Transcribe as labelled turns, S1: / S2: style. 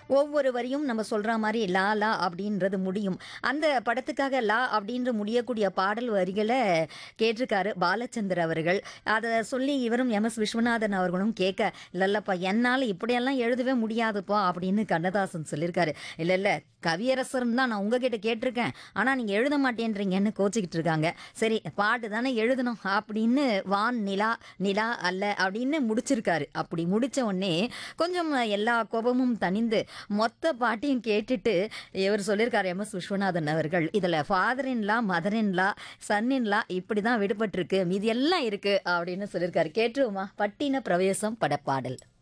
S1: ஒவ்வொரு வரியும் நம்ம சொல்ற மாதிரி லா லா அப்படின்றது முடியும் அந்த படத்துக்காக லா அப்படின்ற முடியக்கூடிய பாடல் வரிகளை கேட்டிருக்காரு பாலச்சந்தர் அவர்கள் அதை சொல்லி இவரும் எம் எஸ் விஸ்வநாதன் அவர்களும் கேட்க இல்லல்லப்பா என்னால் இப்படியெல்லாம் எழுதவே முடியாதுப்பா அப்படின்னு கண்ணதாசன் சொல்லியிருக்காரு இல்லை இல்லை கவியரசர்னு தான் நான் உங்ககிட்ட கேட்டிருக்கேன் ஆனால் நீங்கள் எழுத மாட்டேன்றீங்கன்னு கோச்சிக்கிட்டு இருக்காங்க சரி பாட்டு தானே எழுதணும் அப்படின்னு வான் நிலா நிலா அல்ல அப்படின்னு முடிச்சிருக்காரு அப்படி முடிச்ச உடனே கொஞ்சம் எல்லா கோபமும் தணிந்து மொத்த பாட்டையும் கேட்டுட்டு இவர் சொல்லியிருக்காரு எம் எஸ் விஸ்வநாதன் அவர்கள் இதில் father in law mother in law son in law இப்படி தான் விடுபட்டிருக்கு மீதி எல்லாம் இருக்கு அப்படின்னு சொல்லியிருக்காரு கேட்டுருவோமா பட்டின பிரவேசம் படப்பாடல்